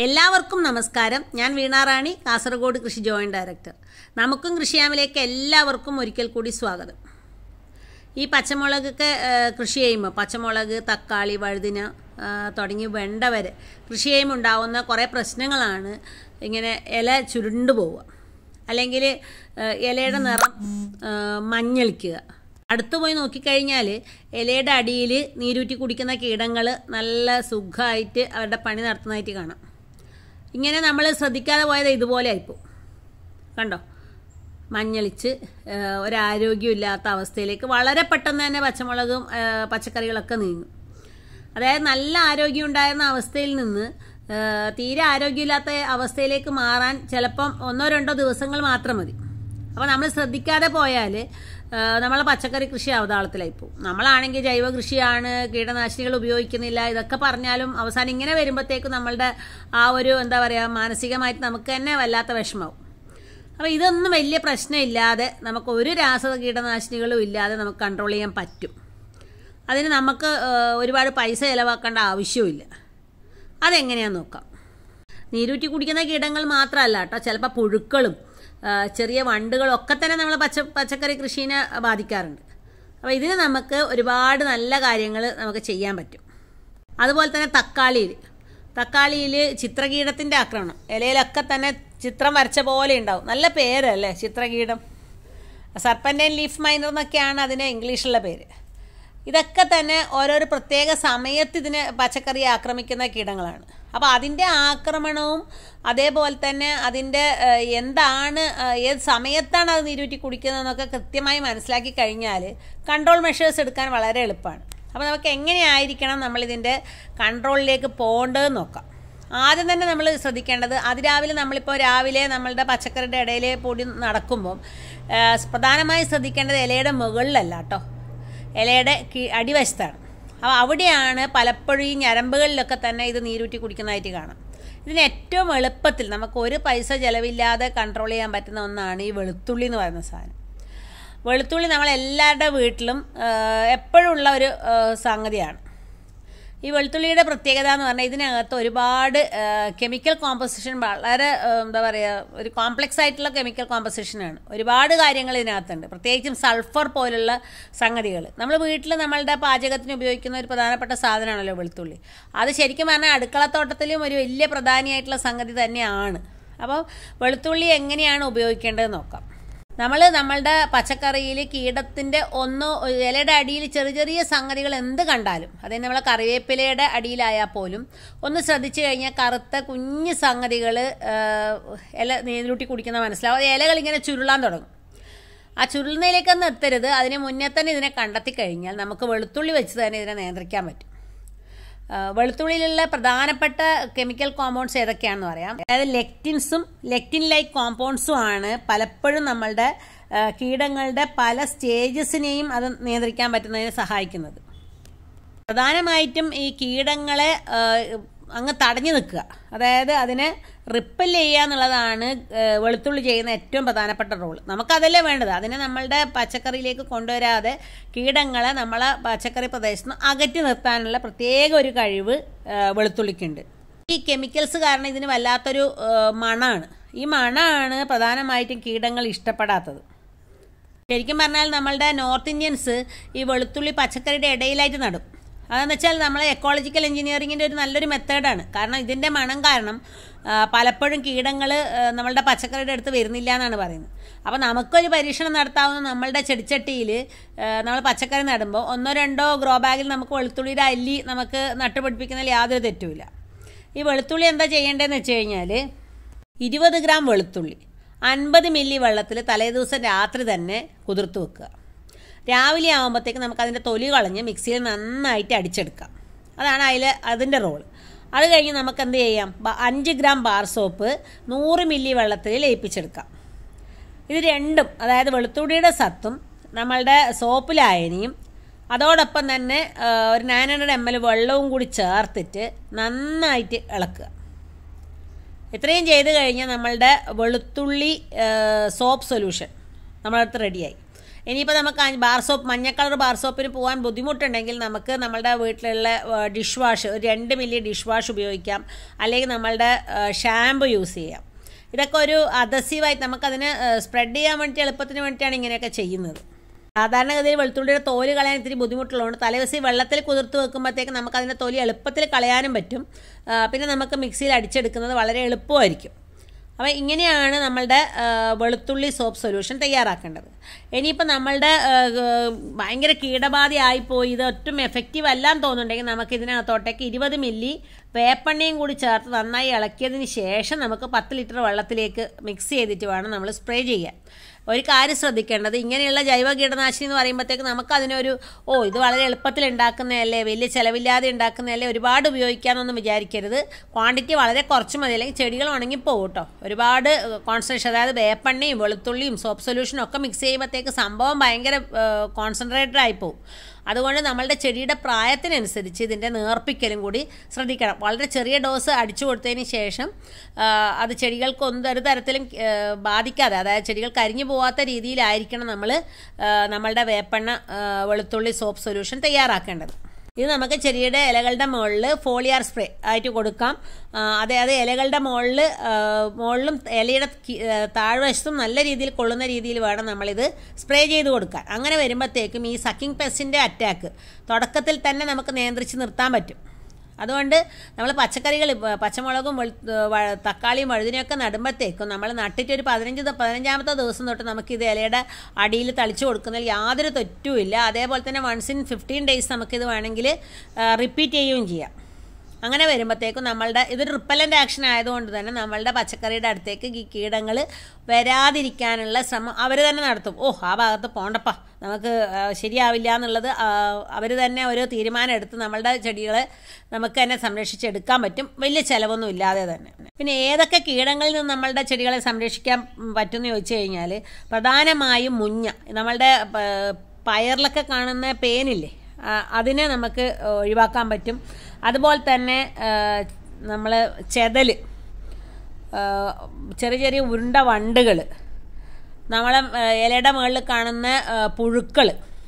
എല്ലാവർക്കും നമസ്കാരം ഞാൻ വീണാറാണി കാസർഗോഡ് കൃഷി ജോയിൻറ്റ് ഡയറക്ടർ നമുക്കും കൃഷിയാമിലേക്ക് എല്ലാവർക്കും ഒരിക്കൽ കൂടി സ്വാഗതം ഈ പച്ചമുളകൊക്കെ ആ, കൃഷി ചെയ്യുമ്പോൾ പച്ചമുളക് തക്കാളി വഴുതിന ആ, തുടങ്ങി വെണ്ട വരെ കൃഷി ചെയ്യുമ്പോൾ ഉണ്ടാവുന്ന കുറേ പ്രശ്നങ്ങളാണ് ഇങ്ങനെ ഇല ചുരുണ്ടു പോവുക അല്ലെങ്കിൽ ആ, ഇലയുടെ നിറം ആ, മഞ്ഞളിക്കുക അടുത്ത് പോയി നോക്കിക്കഴിഞ്ഞാൽ ഇലയുടെ അടിയിൽ നീരൂറ്റി കുടിക്കുന്ന കീടങ്ങൾ നല്ല സുഖമായിട്ട് അവരുടെ പണി നടത്തുന്നതായിട്ട് കാണാം ഇങ്ങനെ നമ്മൾ ശ്രദ്ധിക്കാതെ പോയത് ഇതുപോലെ ആയിപ്പോവും കണ്ടോ മഞ്ഞളിച്ച് ആ, ഒരാരോഗ്യമില്ലാത്ത അവസ്ഥയിലേക്ക് വളരെ പെട്ടെന്ന് തന്നെ പച്ചമുളകും ആ, പച്ചക്കറികളൊക്കെ നീങ്ങും അതായത് നല്ല ആരോഗ്യം ഉണ്ടായിരുന്ന അവസ്ഥയിൽ നിന്ന് ആ, തീരെ ആരോഗ്യമില്ലാത്ത അവസ്ഥയിലേക്ക് മാറാൻ ചിലപ്പം ഒന്നോ രണ്ടോ ദിവസങ്ങൾ മാത്രം മതി അപ്പോൾ നമ്മൾ ശ്രദ്ധിക്കാതെ പോയാൽ നമ്മളെ പച്ചക്കറി കൃഷി അവതാളത്തിലായി പോകും നമ്മളാണെങ്കിൽ ജൈവ കൃഷിയാണ് കീടനാശിനികൾ ഉപയോഗിക്കുന്നില്ല ഇതൊക്കെ പറഞ്ഞാലും അവസാനം ഇങ്ങനെ വരുമ്പോഴത്തേക്കും നമ്മളുടെ ആ ഒരു എന്താ പറയുക മാനസികമായിട്ട് നമുക്ക് തന്നെ വല്ലാത്ത വിഷമാവും അപ്പോൾ ഇതൊന്നും വലിയ പ്രശ്നമില്ലാതെ നമുക്ക് ഒരു രാസ കീടനാശിനികളും ഇല്ലാതെ നമുക്ക് കൺട്രോൾ ചെയ്യാൻ പറ്റും അതിന് നമുക്ക് ആ, ഒരുപാട് പൈസ ചിലവാക്കേണ്ട ആവശ്യമില്ല അതെങ്ങനെയാന്ന് നോക്കാം നീരൂറ്റി കുടിക്കുന്ന കീടങ്ങൾ മാത്രമല്ല കേട്ടോ ചിലപ്പോൾ പുഴുക്കളും ആ, ചെറിയ വണ്ടുകളും ഒക്കെ തന്നെ നമ്മൾ പച്ച പച്ചക്കറി കൃഷീനെ ബാധിക്കാറുണ്ട് അപ്പോൾ ഇതിന് നമുക്ക് ഒരുപാട് നല്ല കാര്യങ്ങൾ നമുക്ക് ചെയ്യാൻ പറ്റും അതുപോലെ തന്നെ തക്കാളിയിൽ തക്കാളിയിൽ ചിത്രകീടത്തിൻ്റെ ആക്രമണം ഇലയിലൊക്കെ തന്നെ ചിത്രം വരച്ച പോലെ ഉണ്ടാവും നല്ല പേരല്ലേ ചിത്രകീടം സർപ്പൻറ്റൈൻ ലീഫ് മൈനർ എന്നൊക്കെയാണ് അതിന് ഇംഗ്ലീഷിലുള്ള പേര് ഇതൊക്കെ തന്നെ ഓരോരോ പ്രത്യേക സമയത്ത് ഇതിനെ പച്ചക്കറി ആക്രമിക്കുന്ന കീടങ്ങളാണ് അപ്പോൾ അതിൻ്റെ ആക്രമണവും അതേപോലെ തന്നെ അതിൻ്റെ ഏഹ്, എന്താണ് ഏഹ്, ഏത് സമയത്താണ് അത് നീരൂറ്റി കുടിക്കുന്നതെന്നൊക്കെ കൃത്യമായി മനസ്സിലാക്കി കഴിഞ്ഞാൽ കൺട്രോൾ മെഷേഴ്സ് എടുക്കാൻ വളരെ എളുപ്പമാണ് അപ്പോൾ നമുക്ക് എങ്ങനെയായിരിക്കണം നമ്മളിതിൻ്റെ കൺട്രോളിലേക്ക് പോകേണ്ടതെന്ന് നോക്കാം ആദ്യം തന്നെ നമ്മൾ ശ്രദ്ധിക്കേണ്ടത് അതിരാവിലെ നമ്മളിപ്പോൾ രാവിലെ നമ്മളുടെ പച്ചക്കറിയുടെ ഇടയിൽ പൊടി നടക്കുമ്പം ഏഹ്, പ്രധാനമായും ശ്രദ്ധിക്കേണ്ടത് ഇലയുടെ മുകളിലല്ല കേട്ടോ ഇലയുടെ കീ അടിവശത്താണ് അപ്പോൾ അവിടെയാണ് പലപ്പോഴും ഈ ഞരമ്പുകളിലൊക്കെ തന്നെ ഇത് നീരൂറ്റി കുടിക്കുന്നതായിട്ട് കാണാം ഇതിന് ഏറ്റവും എളുപ്പത്തിൽ നമുക്ക് ഒരു പൈസ ചിലവില്ലാതെ കൺട്രോൾ ചെയ്യാൻ പറ്റുന്ന ഒന്നാണ് ഈ വെളുത്തുള്ളി എന്ന് പറയുന്ന സാധനം വെളുത്തുള്ളി നമ്മളെല്ലാവരുടെ വീട്ടിലും എപ്പോഴും ഉള്ള ഒരു ആ, സംഗതിയാണ് ഈ വെളുത്തുള്ളിയുടെ പ്രത്യേകത എന്ന് പറഞ്ഞാൽ ഇതിനകത്ത് ഒരുപാട് കെമിക്കൽ കോമ്പസിഷൻ വളരെ ആ, എന്താ പറയുക ഒരു കോംപ്ലക്സ് ആയിട്ടുള്ള കെമിക്കൽ കോമ്പസിഷനാണ് ഒരുപാട് കാര്യങ്ങൾ ഇതിനകത്തുണ്ട് പ്രത്യേകിച്ചും സൾഫർ പോലുള്ള സംഗതികൾ നമ്മൾ വീട്ടിൽ നമ്മളുടെ പാചകത്തിന് ഉപയോഗിക്കുന്ന ഒരു പ്രധാനപ്പെട്ട സാധനമാണല്ലോ വെളുത്തുള്ളി അത് ശരിക്കും പറഞ്ഞാൽ അടുക്കളത്തോട്ടത്തിലും ഒരു വലിയ പ്രധാനിയായിട്ടുള്ള സംഗതി തന്നെയാണ് അപ്പോൾ വെളുത്തുള്ളി എങ്ങനെയാണ് ഉപയോഗിക്കേണ്ടത് നോക്കാം നമ്മൾ നമ്മളുടെ പച്ചക്കറിയിൽ കീടത്തിൻ്റെ ഒന്നോ ഇലയുടെ അടിയിൽ ചെറിയ ചെറിയ സംഗതികൾ എന്ത് കണ്ടാലും അതായത് നമ്മളെ കറിവേപ്പിലയുടെ അടിയിലായാൽ പോലും ഒന്ന് ശ്രദ്ധിച്ചു കഴിഞ്ഞാൽ കറുത്ത കുഞ്ഞു സംഗതികൾ ഇല നീരൂട്ടി കുടിക്കുന്ന മനസ്സിലാവും അത് ഇലകൾ ഇങ്ങനെ ചുരുളാൻ തുടങ്ങും ആ ചുരുളുന്നതിലേക്കൊന്നും എത്തരുത് അതിന് മുന്നേ തന്നെ ഇതിനെ കണ്ടെത്തി കഴിഞ്ഞാൽ നമുക്ക് വെളുത്തുള്ളി വെച്ച് തന്നെ ഇതിനെ നിയന്ത്രിക്കാൻ പറ്റും ആ, വെളുത്തുള്ളിയിലുള്ള പ്രധാനപ്പെട്ട കെമിക്കൽ കോമ്പൗണ്ട്സ് ഏതൊക്കെയാണെന്ന് പറയാം അതായത് ലെക്റ്റിൻസും ലെക്റ്റിൻ ലൈക്ക് കോമ്പൗണ്ട്സും ആണ് പലപ്പോഴും നമ്മളുടെ ആ, കീടങ്ങളുടെ പല സ്റ്റേജസിനെയും അത് നിയന്ത്രിക്കാൻ പറ്റുന്നതിന് സഹായിക്കുന്നത് പ്രധാനമായിട്ടും ഈ കീടങ്ങളെ ആ, അങ്ങ് തടഞ്ഞു നിൽക്കുക അതായത് അതിനെ റിപ്പൽ ചെയ്യുക എന്നുള്ളതാണ് ആ, വെളുത്തുള്ളി ചെയ്യുന്ന ഏറ്റവും പ്രധാനപ്പെട്ട റോൾ നമുക്കതല്ലേ വേണ്ടത് അതിനെ നമ്മളുടെ പച്ചക്കറിയിലേക്ക് കൊണ്ടുവരാതെ കീടങ്ങളെ നമ്മളെ പച്ചക്കറി പ്രദേശത്ത് നിന്ന് അകറ്റി നിർത്താനുള്ള പ്രത്യേക ഒരു കഴിവ് ആ, വെളുത്തുള്ളിക്കുണ്ട് ഈ കെമിക്കൽസ് കാരണം ഇതിന് വല്ലാത്തൊരു ആ, മണാണ് ഈ മണാണ് പ്രധാനമായിട്ടും കീടങ്ങൾ ഇഷ്ടപ്പെടാത്തത് ശരിക്കും പറഞ്ഞാൽ നമ്മളുടെ നോർത്ത് ഇന്ത്യൻസ് ഈ വെളുത്തുള്ളി പച്ചക്കറിയുടെ ഇടയിലായിട്ട് നടും അതെന്ന് വെച്ചാൽ നമ്മൾ എക്കോളജിക്കൽ എഞ്ചിനീയറിങ്ങിൻ്റെ ഒരു നല്ലൊരു മെത്തേഡാണ് കാരണം ഇതിൻ്റെ മണം കാരണം ആ, പലപ്പോഴും കീടങ്ങൾ നമ്മളുടെ പച്ചക്കറിയുടെ അടുത്ത് വരുന്നില്ല എന്നാണ് പറയുന്നത് അപ്പോൾ നമുക്കൊരു പരീക്ഷണം നടത്താവുന്ന നമ്മളുടെ ചെടിച്ചട്ടിയിൽ നമ്മൾ പച്ചക്കറി നടുമ്പോൾ ഒന്നോ രണ്ടോ ഗ്രോ ബാഗിൽ നമുക്ക് വെളുത്തുള്ളിയുടെ അല്ലി നമുക്ക് നട്ടുപിടിപ്പിക്കുന്നതിൽ യാതൊരു തെറ്റുമില്ല ഈ വെളുത്തുള്ളി എന്താ ചെയ്യേണ്ടതെന്ന് വെച്ച് കഴിഞ്ഞാൽ ഇരുപത് ഗ്രാം വെളുത്തുള്ളി അൻപത് മില്ലി വെള്ളത്തിൽ തലേദിവസം രാത്രി തന്നെ കുതിർത്ത് വെക്കുക രാവിലെ ആകുമ്പോഴത്തേക്ക് നമുക്ക് അതിൻ്റെ തൊലി കളഞ്ഞ് മിക്സിയിൽ നന്നായിട്ട് അടിച്ചെടുക്കാം അതാണ് അതിൽ അതിൻ്റെ റോൾ അത് കഴിഞ്ഞ് നമുക്ക് എന്ത് ചെയ്യാം ബ- അഞ്ച് ഗ്രാം ബാർ സോപ്പ് നൂറ് മില്ലി വെള്ളത്തിൽ ലയിപ്പിച്ചെടുക്കാം ഇത് രണ്ടും അതായത് വെളുത്തുള്ളിയുടെ സത്തും നമ്മളുടെ സോപ്പ് ലായനിയും അതോടൊപ്പം തന്നെ ആ, ഒരു നയൻ ഹൺഡ്രഡ് എം എൽ വെള്ളവും കൂടി ചേർത്തിട്ട് നന്നായിട്ട് ഇളക്കുക ഇത്രയും ചെയ്ത് കഴിഞ്ഞാൽ നമ്മളുടെ വെളുത്തുള്ളി സോപ്പ് സൊല്യൂഷൻ നമ്മളടുത്ത് റെഡിയായി ഇനിയിപ്പോൾ നമുക്ക് ആ ബാർ സോപ്പ് മഞ്ഞ കളർ ബാർ സോപ്പിന് പോകാൻ ബുദ്ധിമുട്ടുണ്ടെങ്കിൽ നമുക്ക് നമ്മളുടെ വീട്ടിലുള്ള ഡിഷ് വാഷ് ഒരു രണ്ട് മില്ലി ഡിഷ് വാഷ് ഉപയോഗിക്കാം അല്ലെങ്കിൽ നമ്മളുടെ ഷാമ്പു യൂസ് ചെയ്യാം ഇതൊക്കെ ഒരു അദസീവായിട്ട് നമുക്കതിന് സ്പ്രെഡ് ചെയ്യാൻ വേണ്ടി എളുപ്പത്തിന് വേണ്ടിയിട്ടാണ് ഇങ്ങനെയൊക്കെ ചെയ്യുന്നത് സാധാരണഗതിയിൽ വെളുത്തുള്ളിയുടെ തോല് കളയാൻ ഇത്തിരി ബുദ്ധിമുട്ടുള്ളതുകൊണ്ട് തലേദിവസം വെള്ളത്തിൽ കുതിർത്ത് വെക്കുമ്പോഴത്തേക്ക് നമുക്ക് അതിൻ്റെ തൊലി എളുപ്പത്തിൽ കളയാനും പറ്റും ആ, പിന്നെ നമുക്ക് മിക്സിയിൽ അടിച്ചെടുക്കുന്നത് വളരെ എളുപ്പമായിരിക്കും അപ്പോൾ ഇങ്ങനെയാണ് നമ്മളുടെ ആ, വെളുത്തുള്ളി സോപ്പ് സൊല്യൂഷൻ തയ്യാറാക്കേണ്ടത് ഇനിയിപ്പോൾ നമ്മളുടെ ആ, ആ, ഭയങ്കര കീടബാധയായിപ്പോയി ഇത് ഒട്ടും എഫക്റ്റീവ് അല്ലാന്ന് തോന്നുന്നുണ്ടെങ്കിൽ നമുക്ക് ഇതിനകത്തോട്ടേക്ക് ഇരുപത് മില്ലി വേപ്പെണ്ണയും കൂടി ചേർത്ത് നന്നായി ഇളക്കിയതിന് ശേഷം നമുക്ക് പത്ത് ലിറ്റർ വെള്ളത്തിലേക്ക് മിക്സ് ചെയ്തിട്ട് വേണം നമ്മൾ സ്പ്രേ ചെയ്യാൻ ഒരു കാര്യം ശ്രദ്ധിക്കേണ്ടത് ഇങ്ങനെയുള്ള ജൈവ കീടനാശിനി എന്ന് പറയുമ്പോഴത്തേക്ക് നമുക്ക് അതിനൊരു ഓ ഇത് വളരെ എളുപ്പത്തിൽ ഉണ്ടാക്കുന്നതല്ലേ വലിയ ചിലവില്ലാതെ ഉണ്ടാക്കുന്നതല്ലേ ഒരുപാട് ഉപയോഗിക്കാമെന്നൊന്നും വിചാരിക്കരുത് ക്വാണ്ടിറ്റി വളരെ കുറച്ച് മതി അല്ലെങ്കിൽ ചെടികൾ ഉണങ്ങിപ്പോകും കേട്ടോ ഒരുപാട് കോൺസെൻട്രേഷൻ അതായത് വേപ്പെണ്ണയും വെളുത്തുള്ളിയും സോപ്പ് സൊല്യൂഷനും ഒക്കെ മിക്സ് ചെയ്യുമ്പോഴത്തേക്ക് സംഭവം ഭയങ്കര കോൺസെൻട്രേറ്റഡ് ആയി പോകും അതുകൊണ്ട് നമ്മളുടെ ചെടിയുടെ പ്രായത്തിനനുസരിച്ച് ഇതിൻ്റെ നേർപ്പിക്കലും കൂടി ശ്രദ്ധിക്കണം വളരെ ചെറിയ ഡോസ് അടിച്ചു കൊടുത്തതിന് ശേഷം ആ, അത് ചെടികൾക്ക് ഒന്നും ഒരു തരത്തിലും ആ, ബാധിക്കാതെ അതായത് ചെടികൾ കരിഞ്ഞു പോവാത്ത രീതിയിലായിരിക്കണം നമ്മൾ നമ്മളുടെ വേപ്പെണ്ണ ആ, വെളുത്തുള്ളി സോപ്പ് സൊല്യൂഷൻ തയ്യാറാക്കേണ്ടത് ഇത് നമുക്ക് ചെടിയുടെ ഇലകളുടെ മുകളിൽ ഫോളിയാർ സ്പ്രേ ആയിട്ട് കൊടുക്കാം ആ, അതെ അത് ഇലകളുടെ മുകളിൽ മുകളിലും ഇലയുടെ കി- ആ, താഴ്വശത്തും നല്ല രീതിയിൽ കൊള്ളുന്ന രീതിയിൽ വേണം നമ്മളിത് സ്പ്രേ ചെയ്ത് കൊടുക്കാൻ അങ്ങനെ വരുമ്പോഴത്തേക്കും ഈ സക്കിംഗ് പെസ്റ്റിൻ്റെ അറ്റാക്ക് തുടക്കത്തിൽ തന്നെ നമുക്ക് നിയന്ത്രിച്ച് നിർത്താൻ പറ്റും അതുകൊണ്ട് നമ്മൾ പച്ചക്കറികൾ ഇപ്പ- പച്ചമുളകും വെളു- വ- തക്കാളിയും വഴുതിനൊക്കെ നടുമ്പോഴത്തേക്കും നമ്മൾ നട്ടിട്ട് ഒരു പതിനഞ്ച് ദ- പതിനഞ്ചാമത്തെ ദിവസം തൊട്ട് നമുക്ക് ഇത് ഇലയുടെ അടിയിൽ തളിച്ചു കൊടുക്കുന്നതിൽ യാതൊരു തെറ്റുമില്ല അതേപോലെ തന്നെ വൺസ് ഇൻ ഫിഫ്റ്റീൻ ഡേയ്സ് നമുക്കിത് വേണമെങ്കിൽ റിപ്പീറ്റ് ചെയ്യുകയും ചെയ്യാം അങ്ങനെ വരുമ്പോഴത്തേക്കും നമ്മളുടെ ഇതൊരു റിപ്പലൻ്റ് ആക്ഷൻ ആയതുകൊണ്ട് തന്നെ നമ്മളുടെ പച്ചക്കറിയുടെ അടുത്തേക്ക് ഈ കീടങ്ങൾ വരാതിരിക്കാനുള്ള ശ്രമം അവർ തന്നെ നടത്തും ഓ ആ ഭാഗത്ത് പോണ്ടപ്പാ നമുക്ക് ആ, ശരിയാവില്ല എന്നുള്ളത് അവർ തന്നെ ഒരു തീരുമാനം എടുത്ത് നമ്മളുടെ ചെടികളെ നമുക്ക് തന്നെ സംരക്ഷിച്ചെടുക്കാൻ പറ്റും വലിയ ചിലവൊന്നും ഇല്ലാതെ തന്നെ പിന്നെ ഏതൊക്കെ കീടങ്ങളിൽ നിന്ന് നമ്മളുടെ ചെടികളെ സംരക്ഷിക്കാൻ പറ്റുമെന്ന് ചോദിച്ചു കഴിഞ്ഞാൽ പ്രധാനമായും മുഞ്ഞ നമ്മളുടെ പ- പയറിലൊക്കെ കാണുന്ന പേനില്ലേ ആ, അതിനെ നമുക്ക് ഒഴിവാക്കാൻ പറ്റും അതുപോലെ തന്നെ നമ്മൾ ചെതൽ ചെറിയ ചെറിയ ഉരുണ്ട വണ്ടുകൾ നമ്മളെ ആ, ഇലയുടെ മുകളിൽ കാണുന്ന പുഴുക്കൾ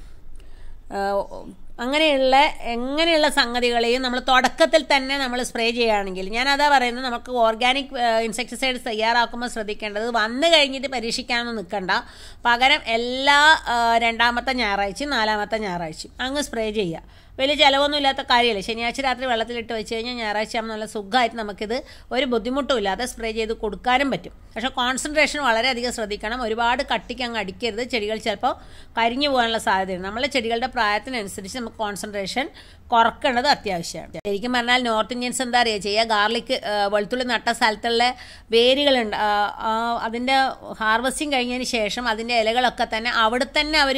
അങ്ങനെയുള്ള എങ്ങനെയുള്ള സംഗതികളെയും നമ്മൾ തുടക്കത്തിൽ തന്നെ നമ്മൾ സ്പ്രേ ചെയ്യുകയാണെങ്കിൽ ഞാൻ അതാ പറയുന്നത് നമുക്ക് ഓർഗാനിക് ഇൻസെക്ടിസൈഡ്സ് തയ്യാറാക്കുമ്പോൾ ശ്രദ്ധിക്കേണ്ടത് വന്നു കഴിഞ്ഞിട്ട് പരീക്ഷിക്കാനൊന്നും നിൽക്കണ്ട പകരം എല്ലാ ആ, രണ്ടാമത്തെ ഞായറാഴ്ചയും നാലാമത്തെ ഞായറാഴ്ചയും അങ്ങ് സ്പ്രേ ചെയ്യുക വലിയ ചിലവൊന്നും ഇല്ലാത്ത കാര്യമല്ലേ ശനിയാഴ്ച രാത്രി വെള്ളത്തിലിട്ട് വെച്ച് കഴിഞ്ഞാൽ ഞായറാഴ്ച ആകുമ്പോൾ നല്ല സുഖമായിട്ട് നമുക്കിത് ഒരു ബുദ്ധിമുട്ടും ഇല്ലാതെ സ്പ്രേ ചെയ്ത് കൊടുക്കാനും പറ്റും പക്ഷേ കോൺസെൻട്രേഷൻ വളരെയധികം ശ്രദ്ധിക്കണം ഒരുപാട് കട്ടിക്ക് അങ്ങ് അടിക്കരുത് ചെടികൾ ചിലപ്പോൾ കരിഞ്ഞു പോകാനുള്ള സാധ്യതയുണ്ട് നമ്മളെ ചെടികളുടെ പ്രായത്തിനനുസരിച്ച് നമുക്ക് കോൺസെൻട്രേഷൻ കുറക്കേണ്ടത് അത്യാവശ്യമാണ് ശരിക്കും പറഞ്ഞാൽ നോർത്ത് ഇന്ത്യൻസ് എന്താ അറിയുക ചെയ്യുക ഗാർലിക് വെളുത്തുള്ളി നട്ട സ്ഥലത്തുള്ള വേരുകളുണ്ട് ആ, ആ, അതിൻ്റെ ഹാർവസ്റ്റിംഗ് കഴിഞ്ഞതിന് ശേഷം അതിൻ്റെ ഇലകളൊക്കെ തന്നെ അവിടെ തന്നെ അവർ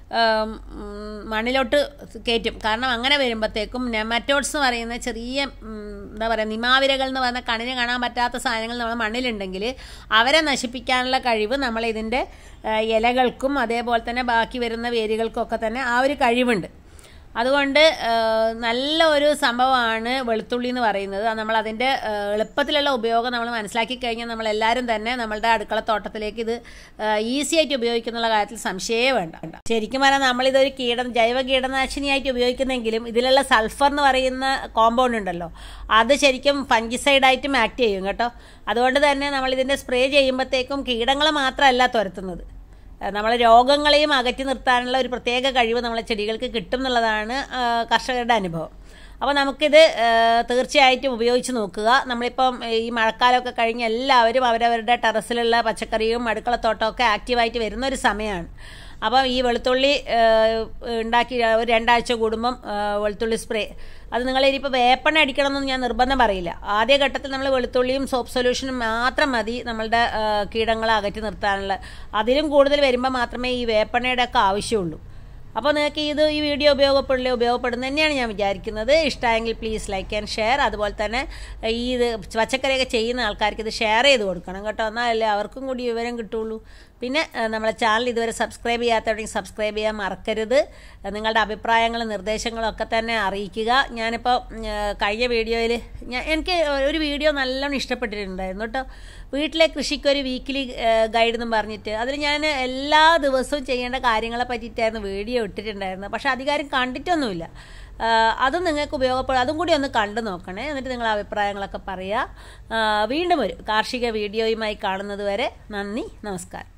മണ്ണിലോട്ട് കയറ്റും കാരണം അങ്ങനെ വരുമ്പോഴത്തേക്കും നെമറ്റോഡ്സ് എന്ന് പറയുന്ന ചെറിയ ഉം, എന്താ പറയുക നിമാവിരകൾ എന്ന് പറയുന്ന കണ്ണിന് കാണാൻ പറ്റാത്ത സാധനങ്ങൾ നമ്മൾ മണ്ണിലുണ്ടെങ്കിൽ അവരെ നശിപ്പിക്കാനുള്ള കഴിവ് നമ്മൾ ഇതിൻ്റെ ഇലകൾക്കും അതേപോലെ തന്നെ ബാക്കി വരുന്ന വേരുകൾക്കും ഒക്കെ തന്നെ ആ ഒരു കഴിവുണ്ട് അതുകൊണ്ട് ആ, നല്ല ഒരു സംഭവമാണ് വെളുത്തുള്ളി എന്ന് പറയുന്നത് അത് നമ്മൾ അതിൻ്റെ ആ, എളുപ്പത്തിലുള്ള ഉപയോഗം നമ്മൾ മനസ്സിലാക്കി കഴിഞ്ഞാൽ നമ്മളെല്ലാവരും തന്നെ നമ്മളുടെ അടുക്കളത്തോട്ടത്തിലേക്ക് ഇത് ഈസി ആയിട്ട് ഉപയോഗിക്കുന്നുള്ള കാര്യത്തിൽ സംശയമേ വേണ്ട ശരിക്കും പറഞ്ഞാൽ നമ്മളിതൊരു കീട ജൈവ കീടനാശിനിയായിട്ട് ഉപയോഗിക്കുന്നെങ്കിലും ഇതിലുള്ള സൾഫർ എന്ന് പറയുന്ന കോമ്പൗണ്ട് ഉണ്ടല്ലോ അത് ശരിക്കും ഫംഗിസൈഡായിട്ടും ആക്ട് ചെയ്യും കേട്ടോ അതുകൊണ്ട് തന്നെ നമ്മൾ ഇതിൻ്റെ സ്പ്രേ ചെയ്യുമ്പോഴത്തേക്കും കീടങ്ങൾ മാത്രമല്ല തുരത്തുന്നത് നമ്മൾ രോഗങ്ങളെയും അകറ്റി നിർത്താനുള്ള ഒരു പ്രത്യേക കഴിവ് നമ്മളെ ചെടികൾക്ക് കിട്ടും എന്നുള്ളതാണ് ആ, കർഷകരുടെ അനുഭവം അപ്പോൾ നമുക്കിത് ആ, തീർച്ചയായിട്ടും ഉപയോഗിച്ച് നോക്കുക നമ്മളിപ്പം ഈ മഴക്കാലമൊക്കെ കഴിഞ്ഞ് എല്ലാവരും അവരവരുടെ ടെറസിലുള്ള പച്ചക്കറിയും അടുക്കളത്തോട്ടമൊക്കെ ആക്റ്റീവായിട്ട് വരുന്ന ഒരു സമയമാണ് അപ്പം ഈ വെളുത്തുള്ളി ആ, ഉണ്ടാക്കി ഒരു രണ്ടാഴ്ച കൂടുമ്പം ആ, വെളുത്തുള്ളി സ്പ്രേ അത് നിങ്ങൾ ഇനിയിപ്പോൾ വേപ്പെണ്ണ അടിക്കണമെന്നൊന്നും ഞാൻ നിർബന്ധം പറയില്ല ആദ്യ ഘട്ടത്തിൽ നമ്മൾ വെളുത്തുള്ളിയും സോപ്പ് സൊല്യൂഷനും മാത്രം മതി നമ്മളുടെ ആ, കീടങ്ങളെ അകറ്റി നിർത്താനുള്ള അതിലും കൂടുതൽ വരുമ്പോൾ മാത്രമേ ഈ വേപ്പെണ്ണയുടെ ഒക്കെ ആവശ്യമുള്ളൂ അപ്പോൾ നിങ്ങൾക്ക് ഇത് ഈ വീഡിയോ ഉപയോഗപ്പെടില്ല ഉപയോഗപ്പെടുന്ന തന്നെയാണ് ഞാൻ വിചാരിക്കുന്നത് ഇഷ്ടമായെങ്കിൽ പ്ലീസ് ലൈക്ക് ആൻഡ് ഷെയർ അതുപോലെ തന്നെ ഈ ഇത് പച്ചക്കറിയൊക്കെ ചെയ്യുന്ന ആൾക്കാർക്ക് ഇത് ഷെയർ ചെയ്ത് കൊടുക്കണം കേട്ടോ എന്നാലല്ലേ അവർക്കും കൂടി വിവരം കിട്ടുള്ളൂ പിന്നെ ഏഹ്, നമ്മളെ ചാനൽ ഇതുവരെ സബ്സ്ക്രൈബ് ചെയ്യാത്തവരെങ്കിൽ സബ്സ്ക്രൈബ് ചെയ്യാൻ മറക്കരുത് ഏഹ്, നിങ്ങളുടെ അഭിപ്രായങ്ങളും നിർദ്ദേശങ്ങളും ഒക്കെ തന്നെ അറിയിക്കുക ഞാനിപ്പോൾ ഏഹ്, കഴിഞ്ഞ വീഡിയോയിൽ ഞാൻ എനിക്ക് ഒരു വീഡിയോ നല്ലോണം ഇഷ്ടപ്പെട്ടിട്ടുണ്ടായിരുന്നു കേട്ടോ വീട്ടിലെ കൃഷിക്ക് ഒരു വീക്കിലി ഗൈഡ് എന്നും പറഞ്ഞിട്ട് അതിൽ ഞാൻ എല്ലാ ദിവസവും ചെയ്യേണ്ട കാര്യങ്ങളെ പറ്റിയിട്ടായിരുന്നു വീഡിയോ ഇട്ടിട്ടുണ്ടായിരുന്നത് പക്ഷേ അധികാരം കണ്ടിട്ടൊന്നുമില്ല ആ, അതും നിങ്ങൾക്ക് ഉപയോഗപ്പെടും അതും കൂടി ഒന്ന് കണ്ടു നോക്കണേ എന്നിട്ട് നിങ്ങൾ അഭിപ്രായങ്ങളൊക്കെ പറയുക ആ, വീണ്ടും ഒരു കാർഷിക വീഡിയോയുമായി കാണുന്നത് വരെ നന്ദി നമസ്കാരം